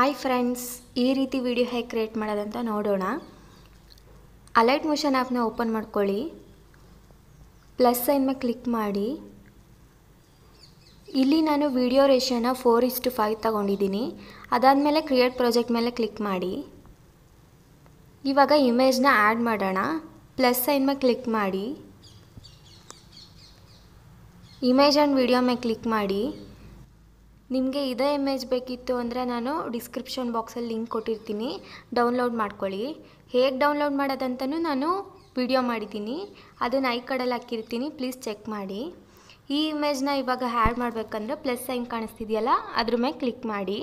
hi friends ಈ ರೀತಿ video ಹೇಗೆ ಕ್ರಿಯೇಟ್ ಮಾಡೋದಂತ ನೋಡೋಣ ಅಲೈಟ್ ಮೋಷನ್ ಆ್ಯಪ್ನ ಓಪನ್ ಮಾಡ್ಕೊಳ್ಳಿ ಪ್ಲಸ್ ಸೈನ್ ಮೇಲೆ ಕ್ಲಿಕ್ ಮಾಡಿ ಇಲ್ಲಿ ನಾನು ವಿಡಿಯೋ ರೇಷಿಯೋನ ಫೋರ್ ಇಸ್ಟು ಫೈವ್ ತಗೊಂಡಿದ್ದೀನಿ ಅದಾದಮೇಲೆ ಕ್ರಿಯೇಟ್ ಪ್ರಾಜೆಕ್ಟ್ ಮೇಲೆ ಕ್ಲಿಕ್ ಮಾಡಿ ಇವಾಗ ಇಮೇಜ್ನ ಆ್ಯಡ್ ಮಾಡೋಣ ಪ್ಲಸ್ ಸೈನ್ ಮೇಲೆ ಕ್ಲಿಕ್ ಮಾಡಿ ಇಮೇಜ್ ಆ್ಯಂಡ್ ವಿಡಿಯೋ ಮೇಲೆ ಕ್ಲಿಕ್ ಮಾಡಿ ನಿಮಗೆ ಇದೇ ಇಮೇಜ್ ಬೇಕಿತ್ತು ಅಂದರೆ ನಾನು ಡಿಸ್ಕ್ರಿಪ್ಷನ್ ಬಾಕ್ಸಲ್ಲಿ ಲಿಂಕ್ ಕೊಟ್ಟಿರ್ತೀನಿ ಡೌನ್ಲೋಡ್ ಮಾಡ್ಕೊಳ್ಳಿ ಹೇಗೆ ಡೌನ್ಲೋಡ್ ಮಾಡೋದಂತನೂ ನಾನು ವಿಡಿಯೋ ಮಾಡಿದ್ದೀನಿ ಅದನ್ನು ಐ ಕಡೆಯಲ್ಲಿ ಹಾಕಿರ್ತೀನಿ ಪ್ಲೀಸ್ ಚೆಕ್ ಮಾಡಿ ಈ ಇಮೇಜ್ನ ಇವಾಗ ಹ್ಯಾಡ್ ಮಾಡಬೇಕಂದ್ರೆ ಪ್ಲಸ್ ಸೈನ್ ಕಾಣಿಸ್ತಿದೆಯಲ್ಲ ಅದ್ರ ಮೇಲೆ ಕ್ಲಿಕ್ ಮಾಡಿ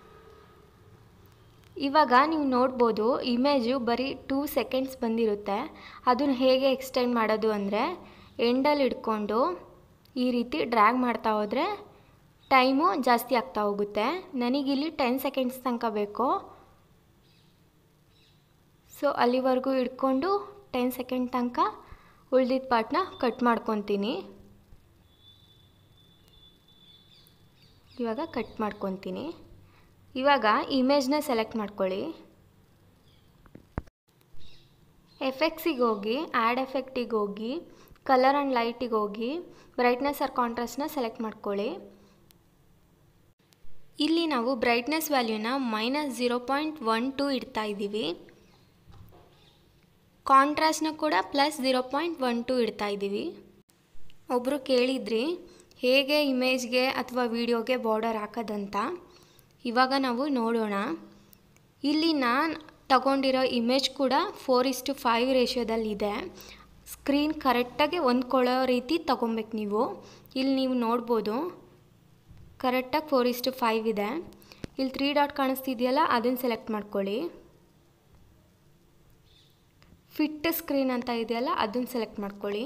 ಇವಾಗ ನೀವು ನೋಡ್ಬೋದು ಇಮೇಜು ಬರೀ ಟೂ ಸೆಕೆಂಡ್ಸ್ ಬಂದಿರುತ್ತೆ ಅದನ್ನು ಹೇಗೆ ಎಕ್ಸ್ಟೆಂಡ್ ಮಾಡೋದು ಅಂದರೆ ಎಂಡಲ್ಲಿ ಇಟ್ಕೊಂಡು ಈ ರೀತಿ ಡ್ರ್ಯಾಗ್ ಮಾಡ್ತಾ ಹೋದರೆ ಟೈಮು ಜಾಸ್ತಿ ಆಗ್ತಾ ಹೋಗುತ್ತೆ ನನಗಿಲ್ಲಿ ಟೆನ್ ಸೆಕೆಂಡ್ಸ್ ತನಕ ಬೇಕು ಸೊ ಅಲ್ಲಿವರೆಗೂ ಇಟ್ಕೊಂಡು ಟೆನ್ ಸೆಕೆಂಡ್ ತನಕ ಉಳ್ದಿದ್ದ ಪಾರ್ಟ್ನ ಕಟ್ ಮಾಡ್ಕೊತೀನಿ ಇವಾಗ ಕಟ್ ಮಾಡ್ಕೊತೀನಿ ಇವಾಗ ಇಮೇಜ್ನ ಸೆಲೆಕ್ಟ್ ಮಾಡ್ಕೊಳ್ಳಿ ಎಫೆಕ್ಟ್ಸಿಗೆ ಹೋಗಿ ಆ್ಯಡ್ ಎಫೆಕ್ಟಿಗೆ ಹೋಗಿ ಕಲರ್ ಆ್ಯಂಡ್ ಲೈಟಿಗೆ ಹೋಗಿ ಬ್ರೈಟ್ನೆಸ್ ಆರ್ ಕಾಂಟ್ರಾಸ್ಟ್ನ ಸೆಲೆಕ್ಟ್ ಮಾಡ್ಕೊಳ್ಳಿ ಇಲ್ಲಿ ನಾವು ಬ್ರೈಟ್ನೆಸ್ ವ್ಯಾಲ್ಯೂನ minus zero point one two ಇಡ್ತಾ ಇದ್ದೀವಿ ಕಾಂಟ್ರಾಸ್ಟ್ನ ಕೂಡ plus zero point one two ಇಡ್ತಾ ಇದ್ದೀವಿ ಒಬ್ಬರು ಕೇಳಿದ್ರಿ ಹೇಗೆ ಇಮೇಜ್ಗೆ ಅಥವಾ ವಿಡಿಯೋಗೆ ಬಾರ್ಡರ್ ಹಾಕೋದಂತ ಇವಾಗ ನಾವು ನೋಡೋಣ ಇಲ್ಲಿ ನಾನು ತಗೊಂಡಿರೋ ಇಮೇಜ್ ಕೂಡ ಫೋರ್ ಇಸ್ಟು ಫೈವ್ ರೇಷಿಯೋದಲ್ಲಿದೆ ಸ್ಕ್ರೀನ್ ಕರೆಕ್ಟಾಗಿ ಹೊಂದ್ಕೊಳ್ಳೋ ರೀತಿ ತಗೊಬೇಕು ನೀವು ಇಲ್ಲಿ ನೀವು ನೋಡ್ಬೋದು ಕರೆಕ್ಟಾಗಿ ಫೋರ್ ಇಸ್ಟು ಫೈವ್ ಇದೆ ಇಲ್ಲಿ ತ್ರೀ ಡಾಟ್ ಕಾಣಿಸ್ತಿದೆಯಲ್ಲ ಅದನ್ನು ಸೆಲೆಕ್ಟ್ ಮಾಡ್ಕೊಳ್ಳಿ ಫಿಟ್ ಸ್ಕ್ರೀನ್ ಅಂತ ಇದೆಯಲ್ಲ ಅದನ್ನು ಸೆಲೆಕ್ಟ್ ಮಾಡ್ಕೊಳ್ಳಿ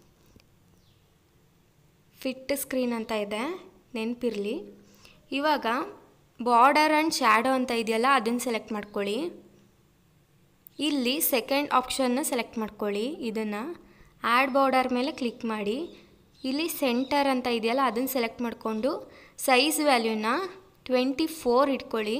ಫಿಟ್ ಸ್ಕ್ರೀನ್ ಅಂತ ಇದೆ ನೆನಪಿರಲಿ ಇವಾಗ ಬಾರ್ಡರ್ ಆ್ಯಂಡ್ ಶ್ಯಾಡೋ ಅಂತ ಇದೆಯಲ್ಲ ಅದನ್ನು ಸೆಲೆಕ್ಟ್ ಮಾಡ್ಕೊಳ್ಳಿ ಇಲ್ಲಿ ಸೆಕೆಂಡ್ ಆಪ್ಷನ್ನ ಸೆಲೆಕ್ಟ್ ಮಾಡ್ಕೊಳ್ಳಿ ಇದನ್ನು ಆ್ಯಡ್ ಬಾರ್ಡರ್ ಮೇಲೆ ಕ್ಲಿಕ್ ಮಾಡಿ ಇಲ್ಲಿ ಸೆಂಟರ್ ಅಂತ ಇದೆಯಲ್ಲ ಅದನ್ನು ಸೆಲೆಕ್ಟ್ ಮಾಡಿಕೊಂಡು ಸೈಜ್ ವ್ಯಾಲ್ಯೂನ ಟ್ವೆಂಟಿ ಫೋರ್ ಇಟ್ಕೊಳ್ಳಿ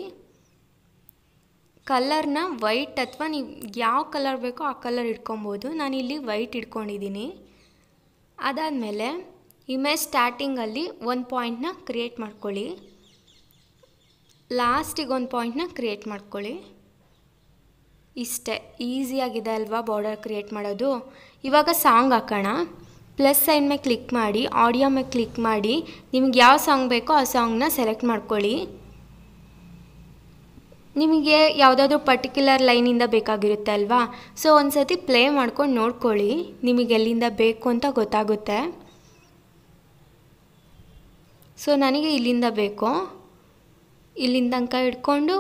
ಕಲರ್ನ ವೈಟ್ ಅಥವಾ ನೀವು ಯಾವ ಕಲರ್ ಬೇಕೋ ಆ ಕಲರ್ ಇಟ್ಕೊಬೋದು ನಾನಿಲ್ಲಿ ವೈಟ್ ಇಟ್ಕೊಂಡಿದ್ದೀನಿ ಅದಾದಮೇಲೆ ಇಮೇಜ್ ಸ್ಟಾರ್ಟಿಂಗಲ್ಲಿ ಒಂದು ಪಾಯಿಂಟ್ನ ಕ್ರಿಯೇಟ್ ಮಾಡ್ಕೊಳ್ಳಿ ಲಾಸ್ಟಿಗೆ ಒಂದು ಪಾಯಿಂಟ್ನ ಕ್ರಿಯೇಟ್ ಮಾಡ್ಕೊಳ್ಳಿ ಇಷ್ಟೇ ಈಸಿಯಾಗಿದೆ ಅಲ್ವಾ ಬಾರ್ಡರ್ ಕ್ರಿಯೇಟ್ ಮಾಡೋದು ಇವಾಗ ಸಾಂಗ್ ಹಾಕೋಣ ಪ್ಲಸ್ ಸೈನ್ ಮೇಲೆ ಕ್ಲಿಕ್ ಮಾಡಿ ಆಡಿಯೋ ಮೇಲೆ ಕ್ಲಿಕ್ ಮಾಡಿ ನಿಮ್ಗೆ ಯಾವ ಸಾಂಗ್ ಬೇಕೋ ಆ ಸಾಂಗ್ನ ಸೆಲೆಕ್ಟ್ ಮಾಡ್ಕೊಳ್ಳಿ ನಿಮಗೆ ಯಾವುದಾದ್ರೂ ಪರ್ಟಿಕ್ಯುಲರ್ ಲೈನಿಂದ ಬೇಕಾಗಿರುತ್ತೆ ಅಲ್ವಾ ಸೊ ಒಂದು ಸತಿ ಪ್ಲೇ ಮಾಡ್ಕೊಂಡು ನೋಡ್ಕೊಳ್ಳಿ ನಿಮಗೆ ಎಲ್ಲಿಂದ ಬೇಕು ಅಂತ ಗೊತ್ತಾಗುತ್ತೆ ಸೊ ನನಗೆ ಇಲ್ಲಿಂದ ಬೇಕು ಇಲ್ಲಿಂದ ತನಕ ಇಟ್ಕೊಂಡು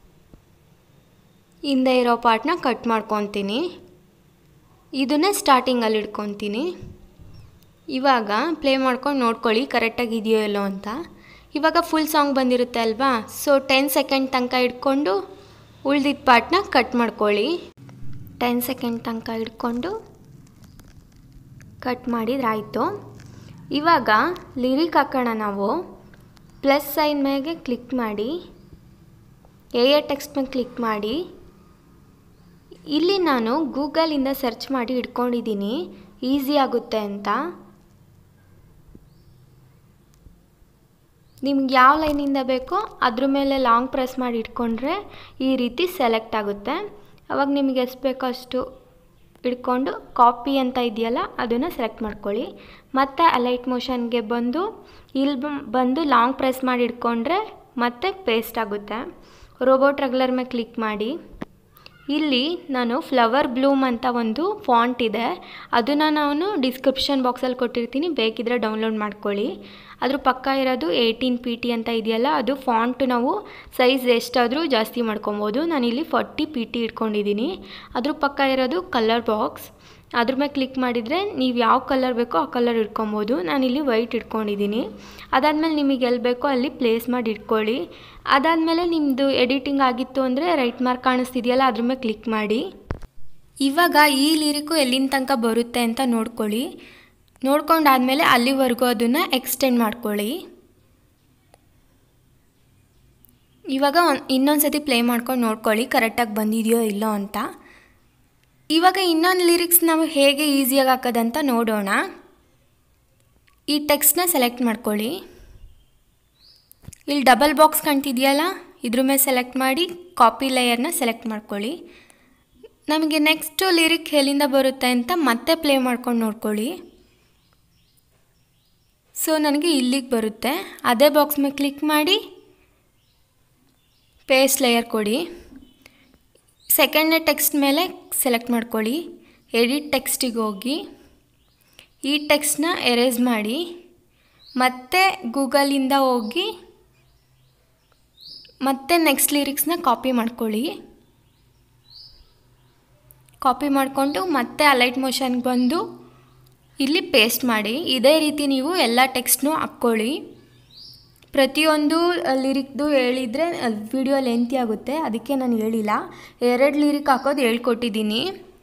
ಹಿಂದೆ ಇರೋ ಪಾರ್ಟ್ನ ಕಟ್ ಮಾಡ್ಕೊತೀನಿ ಇದನ್ನೇ ಸ್ಟಾರ್ಟಿಂಗಲ್ಲಿ ಇಟ್ಕೊತೀನಿ ಇವಾಗ ಪ್ಲೇ ಮಾಡ್ಕೊಂಡು ನೋಡ್ಕೊಳ್ಳಿ ಕರೆಕ್ಟಾಗಿ ಇದೆಯೋ ಇಲ್ಲೋ ಅಂತ ಇವಾಗ ಫುಲ್ ಸಾಂಗ್ ಬಂದಿರುತ್ತೆ ಅಲ್ವಾ ಸೊ ಟೆನ್ ಸೆಕೆಂಡ್ ತನಕ ಇಟ್ಕೊಂಡು ಉಳ್ದಿದ್ದ ಪಾರ್ಟ್ನ ಕಟ್ ಮಾಡ್ಕೊಳ್ಳಿ ಟೆನ್ ಸೆಕೆಂಡ್ ತನಕ ಇಟ್ಕೊಂಡು ಕಟ್ ಮಾಡಿದ್ರಾಯಿತು ಇವಾಗ ಲಿರಿಕ್ ಹಾಕೋಣ ನಾವು ಪ್ಲಸ್ ಸೈನ್ ಮೇಲೆ ಕ್ಲಿಕ್ ಮಾಡಿ ಎ ಎ ಟೆಕ್ಸ್ಟ್ ಮೇಲೆ ಕ್ಲಿಕ್ ಮಾಡಿ ಇಲ್ಲಿ ನಾನು ಗೂಗಲಿಂದ ಸರ್ಚ್ ಮಾಡಿ ಇಟ್ಕೊಂಡಿದ್ದೀನಿ ಈಸಿ ಆಗುತ್ತೆ ಅಂತ ನಿಮ್ಗೆ ಯಾವ ಲೈನಿಂದ ಬೇಕೋ ಅದ್ರ ಮೇಲೆ ಲಾಂಗ್ ಪ್ರೆಸ್ ಮಾಡಿ ಇಟ್ಕೊಂಡ್ರೆ ಈ ರೀತಿ ಸೆಲೆಕ್ಟ್ ಆಗುತ್ತೆ ಅವಾಗ ನಿಮಗೆ ಎಷ್ಟು ಬೇಕೋ ಅಷ್ಟು ಇಟ್ಕೊಂಡು ಕಾಪಿ ಅಂತ ಇದೆಯಲ್ಲ ಅದನ್ನು ಸೆಲೆಕ್ಟ್ ಮಾಡ್ಕೊಳ್ಳಿ ಮತ್ತು ಅಲೈಟ್ ಮೋಷನ್ಗೆ ಬಂದು ಇಲ್ಲಿ ಬಂದು ಲಾಂಗ್ ಪ್ರೆಸ್ ಮಾಡಿ ಇಟ್ಕೊಂಡ್ರೆ ಮತ್ತೆ ಪೇಸ್ಟ್ ಆಗುತ್ತೆ ರೋಬೋಟ್ ರೆಗ್ಯುಲರ್ ಮೇಲೆ ಕ್ಲಿಕ್ ಮಾಡಿ ಇಲ್ಲಿ ನಾನು ಫ್ಲವರ್ ಬ್ಲೂಮ್ ಅಂತ ಒಂದು ಫಾಂಟ್ ಇದೆ ಅದನ್ನು ನಾನು ಡಿಸ್ಕ್ರಿಪ್ಷನ್ ಬಾಕ್ಸಲ್ಲಿ ಕೊಟ್ಟಿರ್ತೀನಿ ಬೇಕಿದ್ರೆ ಡೌನ್ಲೋಡ್ ಮಾಡ್ಕೊಳ್ಳಿ ಅದ್ರ ಪಕ್ಕ ಇರೋದು ಏಯ್ಟೀನ್ ಪಿ ಟಿ ಅಂತ ಇದೆಯಲ್ಲ ಅದು ಫಾಂಟ್ ನಾವು ಸೈಜ್ ಎಷ್ಟಾದರೂ ಜಾಸ್ತಿ ಮಾಡ್ಕೊಬೋದು ನಾನಿಲ್ಲಿ ಫಾರ್ಟಿ ಪಿ ಟಿ ಇಟ್ಕೊಂಡಿದ್ದೀನಿ ಅದ್ರ ಪಕ್ಕ ಇರೋದು ಕಲರ್ ಬಾಕ್ಸ್ ಅದ್ರ ಮೇಲೆ ಕ್ಲಿಕ್ ಮಾಡಿದರೆ ನೀವು ಯಾವ ಕಲರ್ ಬೇಕೋ ಆ ಕಲರ್ ಇಟ್ಕೊಬೋದು ನಾನಿಲ್ಲಿ ವೈಟ್ ಇಟ್ಕೊಂಡಿದ್ದೀನಿ ಅದಾದಮೇಲೆ ನಿಮಗೆ ಎಲ್ಲಿ ಬೇಕೋ ಅಲ್ಲಿ ಪ್ಲೇಸ್ ಮಾಡಿ ಇಟ್ಕೊಳ್ಳಿ ಅದಾದಮೇಲೆ ನಿಮ್ಮದು ಎಡಿಟಿಂಗ್ ಆಗಿತ್ತು ಅಂದರೆ ರೈಟ್ ಮಾರ್ಕ್ ಕಾಣಿಸ್ತಿದೆಯಲ್ಲ ಅದ್ರ ಮೇಲೆ ಕ್ಲಿಕ್ ಮಾಡಿ ಇವಾಗ ಈ ಲಿರಿಕು ಎಲ್ಲಿನ ತನಕ ಬರುತ್ತೆ ಅಂತ ನೋಡ್ಕೊಳ್ಳಿ ನೋಡ್ಕೊಂಡಾದಮೇಲೆ ಅಲ್ಲಿವರೆಗೂ ಅದನ್ನು ಎಕ್ಸ್ಟೆಂಡ್ ಮಾಡ್ಕೊಳ್ಳಿ ಇವಾಗ ಒಂದು ಇನ್ನೊಂದು ಸತಿ ಪ್ಲೇ ಮಾಡ್ಕೊಂಡು ನೋಡ್ಕೊಳ್ಳಿ ಕರೆಕ್ಟಾಗಿ ಬಂದಿದೆಯೋ ಇಲ್ಲೋ ಅಂತ ಇವಾಗ ಇನ್ನೊಂದು ಲಿರಿಕ್ಸ್ ನಾವು ಹೇಗೆ ಈಸಿಯಾಗಿ ಹಾಕೋದಂತ ನೋಡೋಣ ಈ ಟೆಕ್ಸ್ಟ್ನ ಸೆಲೆಕ್ಟ್ ಮಾಡ್ಕೊಳ್ಳಿ ಇಲ್ಲಿ ಡಬಲ್ ಬಾಕ್ಸ್ ಕಾಣ್ತಿದೆಯಲ್ಲ ಇದ್ರ ಮೇಲೆ ಸೆಲೆಕ್ಟ್ ಮಾಡಿ ಕಾಪಿ ಲೇಯರ್ನ ಸೆಲೆಕ್ಟ್ ಮಾಡ್ಕೊಳ್ಳಿ ನಮಗೆ ನೆಕ್ಸ್ಟು ಲಿರಿಕ್ ಎಲ್ಲಿಂದ ಬರುತ್ತೆ ಅಂತ ಮತ್ತೆ ಪ್ಲೇ ಮಾಡ್ಕೊಂಡು ನೋಡ್ಕೊಳ್ಳಿ ಸೊ ನನಗೆ ಇಲ್ಲಿಗೆ ಬರುತ್ತೆ ಅದೇ ಬಾಕ್ಸ್ ಮೇಲೆ ಕ್ಲಿಕ್ ಮಾಡಿ ಪೇಸ್ಟ್ ಲೇಯರ್ ಕೊಡಿ ಸೆಕೆಂಡ್ನೇ ಟೆಕ್ಸ್ಟ್ ಮೇಲೆ ಸೆಲೆಕ್ಟ್ ಮಾಡ್ಕೊಳ್ಳಿ ಎಡಿಟ್ ಟೆಕ್ಸ್ಟಿಗೆ ಹೋಗಿ ಈ ಟೆಕ್ಸ್ಟ್ನ ಎರೇಸ್ ಮಾಡಿ ಮತ್ತೆ ಗೂಗಲಿಂದ ಹೋಗಿ ಮತ್ತೆ ನೆಕ್ಸ್ಟ್ ಲಿರಿಕ್ಸ್ನ ಕಾಪಿ ಮಾಡ್ಕೊಳ್ಳಿ ಕಾಪಿ ಮಾಡಿಕೊಂಡು ಮತ್ತೆ ಅಲೈಟ್ ಮೋಷನ್ಗೆ ಬಂದು ಇಲ್ಲಿ ಪೇಸ್ಟ್ ಮಾಡಿ ಇದೇ ರೀತಿ ನೀವು ಎಲ್ಲ ಟೆಕ್ಸ್ಟ್ನೂ ಹಾಕ್ಕೊಳ್ಳಿ ಪ್ರತಿಯೊಂದು ಲಿರಿಕ್ದು ಹೇಳಿದರೆ ವಿಡಿಯೋ ಲೆಂತಿ ಆಗುತ್ತೆ ಅದಕ್ಕೆ ನಾನು ಹೇಳಿಲ್ಲ ಎರಡು ಲಿರಿಕ್ ಹಾಕೋದು ಹೇಳ್ಕೊಟ್ಟಿದ್ದೀನಿ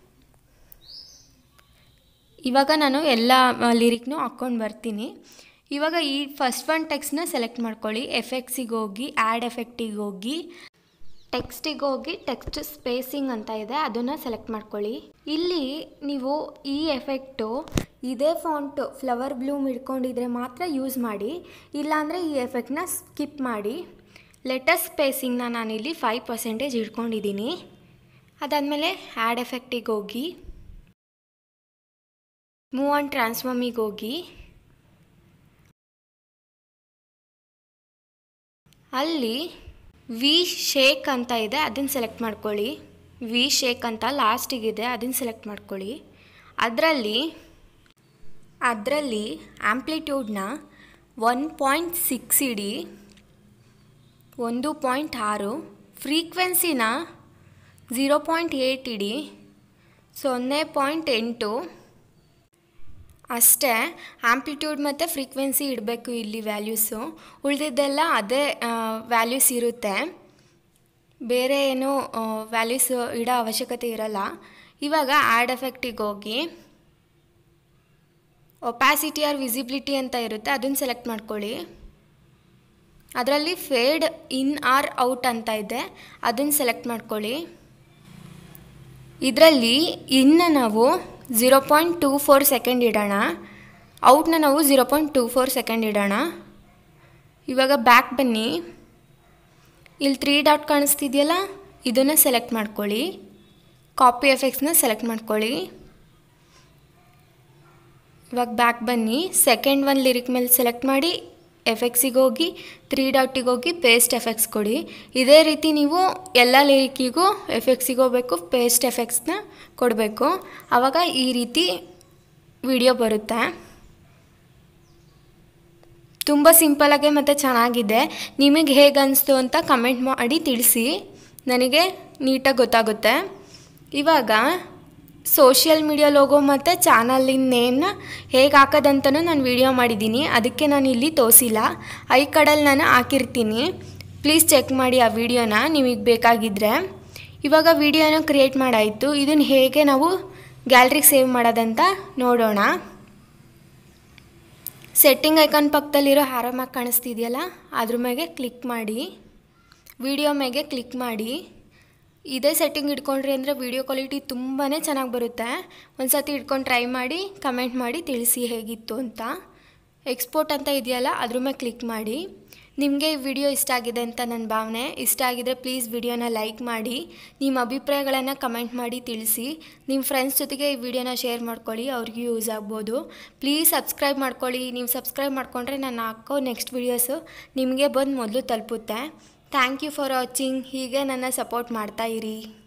ಇವಾಗ ನಾನು ಎಲ್ಲ ಲಿರಿಕ್ನೂ ಹಾಕ್ಕೊಂಡು ಬರ್ತೀನಿ ಇವಾಗ ಈ ಫಸ್ಟ್ ಒನ್ ಟೆಕ್ಸ್ಟ್ನ ಸೆಲೆಕ್ಟ್ ಮಾಡ್ಕೊಳ್ಳಿ ಎಫೆಕ್ಟ್ಸಿಗೆ ಹೋಗಿ ಆ್ಯಡ್ ಎಫೆಕ್ಟಿಗೆ ಹೋಗಿ ಟೆಕ್ಸ್ಟಿಗೆ ಹೋಗಿ ಟೆಕ್ಸ್ಟ್ ಸ್ಪೇಸಿಂಗ್ ಅಂತ ಇದೆ ಅದನ್ನು ಸೆಲೆಕ್ಟ್ ಮಾಡ್ಕೊಳ್ಳಿ ಇಲ್ಲಿ ನೀವು ಈ ಎಫೆಕ್ಟು ಇದೇ ಫಾಂಟು ಫ್ಲವರ್ ಬ್ಲೂಮ್ ಇಟ್ಕೊಂಡಿದ್ರೆ ಮಾತ್ರ ಯೂಸ್ ಮಾಡಿ ಇಲ್ಲಾಂದರೆ ಈ ಎಫೆಕ್ಟ್ನ ಸ್ಕಿಪ್ ಮಾಡಿ ಲೆಟರ್ ಸ್ಪೇಸಿಂಗ್ನ ನಾನಿಲ್ಲಿ ಫೈವ್ ಪರ್ಸೆಂಟೇಜ್ ಇಟ್ಕೊಂಡಿದ್ದೀನಿ ಅದಾದಮೇಲೆ ಆ್ಯಡ್ ಎಫೆಕ್ಟಿಗೆ ಹೋಗಿ ಮೂವ್ ಆನ್ ಟ್ರಾನ್ಸ್ಫಾರ್ಮಿಗೆ ಹೋಗಿ ಅಲ್ಲಿ ವಿ ಶೇಕ್ ಅಂತ ಇದೆ ಅದನ್ನು ಸೆಲೆಕ್ಟ್ ಮಾಡ್ಕೊಳ್ಳಿ ವಿ ಶೇಕ್ ಅಂತ ಲಾಸ್ಟಿಗಿದೆ ಅದನ್ನು ಸೆಲೆಕ್ಟ್ ಮಾಡ್ಕೊಳ್ಳಿ ಅದರಲ್ಲಿ ಅದರಲ್ಲಿ ಆ್ಯಂಪ್ಲಿಟ್ಯೂಡ್ನ ಒನ್ ಪಾಯಿಂಟ್ ಸಿಕ್ಸ್ ಇಡಿ ಒಂದು ಪಾಯಿಂಟ್ ಆರು ಫ್ರೀಕ್ವೆನ್ಸಿನ ಝೀರೋ ಪಾಯಿಂಟ್ ಏಯ್ಟ್ ಇಡಿ ಸೊನ್ನೆ ಪಾಯಿಂಟ್ ಎಂಟು ಅಷ್ಟೇ ಆ್ಯಂಪ್ಲಿಟ್ಯೂಡ್ ಮತ್ತು ಫ್ರೀಕ್ವೆನ್ಸಿ ಇಡಬೇಕು ಇಲ್ಲಿ ವ್ಯಾಲ್ಯೂಸು ಉಳಿದಿದ್ದೆಲ್ಲ ಅದೇ ವ್ಯಾಲ್ಯೂಸ್ ಇರುತ್ತೆ ಬೇರೆ ಏನು ವ್ಯಾಲ್ಯೂಸ್ ಇಡೋ ಅವಶ್ಯಕತೆ ಇರಲ್ಲ ಇವಾಗ ಆ್ಯಡ್ ಎಫೆಕ್ಟಿಗೆ ಹೋಗಿ ಒಪ್ಯಾಸಿಟಿ ಆರ್ ವಿಸಿಬಿಲಿಟಿ ಅಂತ ಇರುತ್ತೆ ಅದನ್ನು ಸೆಲೆಕ್ಟ್ ಮಾಡ್ಕೊಳ್ಳಿ ಅದರಲ್ಲಿ ಫೇಡ್ ಇನ್ ಆರ್ ಔಟ್ ಅಂತ ಇದೆ ಅದನ್ನು ಸೆಲೆಕ್ಟ್ ಮಾಡ್ಕೊಳ್ಳಿ ಇದರಲ್ಲಿ ಇನ್ನು ನಾವು zero point two four second ಇಡೋಣ ಔಟ್ನ ನಾವು zero point two four second ಇಡೋಣ ಇವಾಗ ಬ್ಯಾಕ್ ಬನ್ನಿ ಇಲ್ಲಿ ತ್ರೀ ಡಾಟ್ ಕಾಣಿಸ್ತಿದೆಯಲ್ಲ ಇದನ್ನು ಸೆಲೆಕ್ಟ್ ಮಾಡ್ಕೊಳ್ಳಿ ಕಾಪಿ ಎಫೆಕ್ಟ್ಸ್ನ ಸೆಲೆಕ್ಟ್ ಮಾಡ್ಕೊಳ್ಳಿ ಇವಾಗ ಬ್ಯಾಕ್ ಬನ್ನಿ ಸೆಕೆಂಡ್ ಒನ್ ಲಿರಿಕ್ ಮೇಲೆ ಸೆಲೆಕ್ಟ್ ಮಾಡಿ ಎಫೆಕ್ಟ್ಸಿಗೆ ಹೋಗಿ ತ್ರೀ ಡಾಟಿಗೆ ಹೋಗಿ ಪೇಸ್ಟ್ ಎಫೆಕ್ಟ್ಸ್ ಕೊಡಿ ಇದೇ ರೀತಿ ನೀವು ಎಲ್ಲ ಲಿರಿಕಿಗೂ ಎಫೆಕ್ಟ್ಸಿಗೆ ಹೋಗಬೇಕು ಪೇಸ್ಟ್ ಎಫೆಕ್ಟ್ಸ್ನ ಕೊಡಬೇಕು ಆವಾಗ ಈ ರೀತಿ ವಿಡಿಯೋ ಬರುತ್ತೆ ತುಂಬ ಸಿಂಪಲಾಗೆ ಮತ್ತು ಚೆನ್ನಾಗಿದೆ ನಿಮಗೆ ಹೇಗೆ ಅನಿಸ್ತು ಅಂತ ಕಮೆಂಟ್ ಮಾಡಿ ತಿಳಿಸಿ ನನಗೆ ನೀಟಾಗಿ ಗೊತ್ತಾಗುತ್ತೆ ಇವಾಗ ಸೋಷಿಯಲ್ ಮೀಡಿಯಾ ಲೋಗೋ ಮತ್ತು ಚಾನಲಿನ ನೇಮ್ನ ಹೇಗೆ ಹಾಕೋದಂತನೂ ನಾನು ವಿಡಿಯೋ ಮಾಡಿದ್ದೀನಿ ಅದಕ್ಕೆ ನಾನು ಇಲ್ಲಿ ತೋರಿಸಿಲ್ಲ ಐ ಕಡಲ್ಲಿ ನಾನು ಹಾಕಿರ್ತೀನಿ ಪ್ಲೀಸ್ ಚೆಕ್ ಮಾಡಿ ಆ ವಿಡಿಯೋನ ನಿಮಗೆ ಬೇಕಾಗಿದ್ದರೆ ಇವಾಗ ವಿಡಿಯೋನ ಕ್ರಿಯೇಟ್ ಮಾಡಾಯಿತು ಇದನ್ನು ಹೇಗೆ ನಾವು ಗ್ಯಾಲ್ರಿಗೆ ಸೇವ್ ಮಾಡೋದಂತ ನೋಡೋಣ ಸೆಟ್ಟಿಂಗ್ ಐಕಾನ್ ಪಕ್ಕದಲ್ಲಿರೋ ಆರಾಮಾಗಿ ಕಾಣಿಸ್ತಿದೆಯಲ್ಲ ಅದ್ರ ಮೇಲೆ ಕ್ಲಿಕ್ ಮಾಡಿ ವಿಡಿಯೋ ಮೇಲೆ ಕ್ಲಿಕ್ ಮಾಡಿ ಇದೇ ಸೆಟ್ಟಿಂಗ್ ಇಟ್ಕೊಂಡ್ರಿ ಅಂದರೆ ವಿಡಿಯೋ ಕ್ವಾಲಿಟಿ ತುಂಬಾ ಚೆನ್ನಾಗಿ ಬರುತ್ತೆ ಒಂದು ಸತಿ ಇಟ್ಕೊಂಡು ಟ್ರೈ ಮಾಡಿ ಕಮೆಂಟ್ ಮಾಡಿ ತಿಳಿಸಿ ಹೇಗಿತ್ತು ಅಂತ ಎಕ್ಸ್ಪೋರ್ಟ್ ಅಂತ ಇದೆಯಲ್ಲ ಅದ್ರ ಮೇಲೆ ಕ್ಲಿಕ್ ಮಾಡಿ ನಿಮಗೆ ಈ ವಿಡಿಯೋ ಇಷ್ಟ ಆಗಿದೆ ಅಂತ ನನ್ನ ಭಾವನೆ ಇಷ್ಟ ಆಗಿದ್ರೆ ಪ್ಲೀಸ್ ವಿಡಿಯೋನ ಲೈಕ್ ಮಾಡಿ ನಿಮ್ಮ ಅಭಿಪ್ರಾಯಗಳನ್ನು ಕಮೆಂಟ್ ಮಾಡಿ ತಿಳಿಸಿ ನಿಮ್ಮ ಫ್ರೆಂಡ್ಸ್ ಜೊತೆಗೆ ಈ ವಿಡಿಯೋನ ಶೇರ್ ಮಾಡ್ಕೊಳ್ಳಿ ಅವ್ರಿಗೂ ಯೂಸ್ ಆಗ್ಬೋದು ಪ್ಲೀಸ್ ಸಬ್ಸ್ಕ್ರೈಬ್ ಮಾಡ್ಕೊಳ್ಳಿ ನೀವು ಸಬ್ಸ್ಕ್ರೈಬ್ ಮಾಡಿಕೊಂಡ್ರೆ ನಾನು ಹಾಕೋ ನೆಕ್ಸ್ಟ್ ವೀಡಿಯೋಸು ನಿಮಗೆ ಬಂದು ಮೊದಲು ತಲುಪುತ್ತೆ ಥ್ಯಾಂಕ್ ಯು ಫಾರ್ ವಾಚಿಂಗ್ ಹೀಗೆ ನನ್ನ ಸಪೋರ್ಟ್ ಮಾಡ್ತಾ ಇರಿ